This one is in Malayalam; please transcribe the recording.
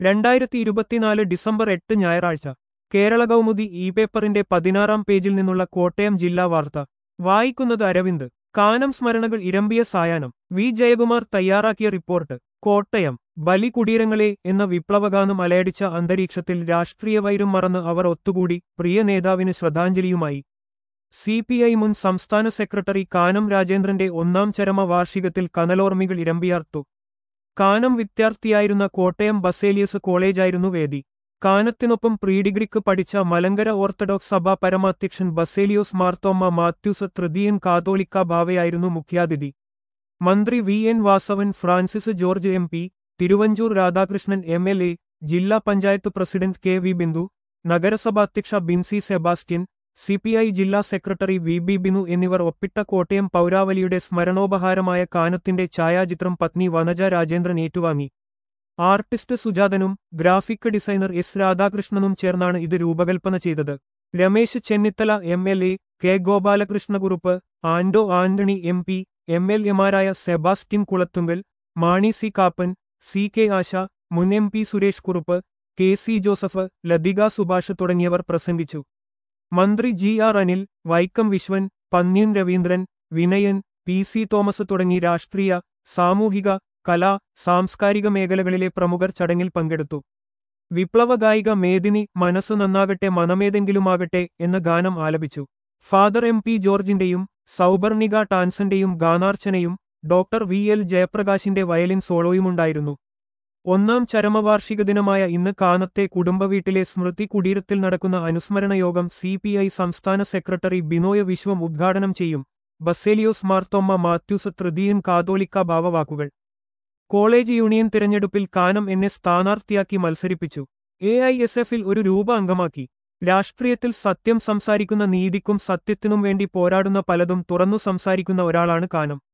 രണ്ടായിരത്തി ഇരുപത്തിനാല് ഡിസംബർ എട്ട് ഞായറാഴ്ച കേരള കൗമുദി ഇ പേപ്പറിന്റെ പതിനാറാം പേജിൽ നിന്നുള്ള കോട്ടയം ജില്ലാ വാർത്ത വായിക്കുന്നത് അരവിന്ദ് കാനം സ്മരണകൾ ഇരമ്പിയ സായാഹ്നം വി ജയകുമാർ തയ്യാറാക്കിയ റിപ്പോർട്ട് കോട്ടയം ബലി കുടീരങ്ങളെ എന്ന വിപ്ലവഗാനം അലയടിച്ച അന്തരീക്ഷത്തിൽ രാഷ്ട്രീയ വൈരും മറന്ന് അവർ ഒത്തുകൂടി പ്രിയ നേതാവിന് ശ്രദ്ധാഞ്ജലിയുമായി സി പി ഐ മുൻ സംസ്ഥാന സെക്രട്ടറി കാനം രാജേന്ദ്രന്റെ ഒന്നാം ചരമ വാർഷികത്തിൽ കനലോർമ്മികൾ ഇരമ്പിയാർത്തു കാനം വിദ്യാർത്ഥിയായിരുന്ന കോട്ടയം ബസേലിയസ് കോളേജായിരുന്നു വേദി കാനത്തിനൊപ്പം പ്രീ ഡിഗ്രിക്ക് പഠിച്ച മലങ്കര ഓർത്തഡോക്സ് സഭാ പരമാധ്യക്ഷൻ ബസേലിയോസ് മാർത്തോമ്മ മാത്യൂസ് തൃതീയൻ കാതോലിക്ക ഭാവയായിരുന്നു മുഖ്യാതിഥി മന്ത്രി V N Vasavan Francis George M P Thiruvanchoor Radhakrishnan M L A ജില്ലാ panchayat president K V Bindu നഗരസഭാധ്യക്ഷ Binsy Sebastian C P I ജില്ലാ സെക്രട്ടറി വി ബി ബിനു എന്നിവർ ഒപ്പിട്ട കോട്ടയം പൗരാവലിയുടെ സ്മരണോപഹാരമായ കാനത്തിന്റെ ഛായാചിത്രം പത്നി വനജ രാജേന്ദ്രൻ ഏറ്റുവാങ്ങി ആർട്ടിസ്റ്റ് സുജാതനും ഗ്രാഫിക് ഡിസൈനർ എസ് രാധാകൃഷ്ണനും ചേർന്നാണ് ഇത് രൂപകൽപ്പന ചെയ്തത് Ramesh Chennithala M L A K Gopalakrishnakurup Anto Antony M P M L എമാരായ Sebastian Kulathunkal Mani C Kappan C K Asha മുൻ M P Suresh Kurup K C Joseph Lathika Subhash തുടങ്ങിയവർ പ്രസംഗിച്ചു മന്ത്രി G R Anil Vaikom Viswan Pannyan Raveendran Vinayan P C Thomas തുടങ്ങി രാഷ്ട്രീയ സാമൂഹിക കലാ സാംസ്കാരിക മേഖലകളിലെ പ്രമുഖർ ചടങ്ങിൽ പങ്കെടുത്തു വിപ്ലവ ഗായിക മേദിനി മനസ്സ് നന്നാകട്ടെ മനമേതെങ്കിലുമാകട്ടെ എന്ന ഗാനം ആലപിച്ചു ഫാദർ എം പി ജോർജിന്റെയും സൗബർണിക ടാൻസന്റെയും ഗാനാർച്ചനയും ഡോക്ടർ വി എൽ ജയപ്രകാശിന്റെ വയലിൻ സോളോയുമുണ്ടായിരുന്നു ഒന്നാം ചരമവാർഷിക ദിനമായ ഇന്ന് കാനത്തെ കുടുംബവീട്ടിലെ സ്മൃതി കുടീരത്തിൽ നടക്കുന്ന അനുസ്മരണ യോഗം സി പി ഐ സംസ്ഥാന സെക്രട്ടറി ബിനോയ് വിശ്വം ഉദ്ഘാടനം ചെയ്യും ബസേലിയോസ് മാർത്തോമ്മ മാത്യൂസ് തൃതീയൻ കാതോലിക്ക ഭാവവാക്കുകൾ കോളേജ് യൂണിയൻ തിരഞ്ഞെടുപ്പിൽ കാനം എന്നെ സ്ഥാനാർത്ഥിയാക്കി മത്സരിപ്പിച്ചു എ ഐ എസ് എഫിൽ ഒരു രൂപ അംഗമാക്കി രാഷ്ട്രീയത്തിൽ സത്യം സംസാരിക്കുന്ന നീതിക്കും സത്യത്തിനും വേണ്ടി പോരാടുന്ന പലതും തുറന്നു സംസാരിക്കുന്ന ഒരാളാണ് കാനം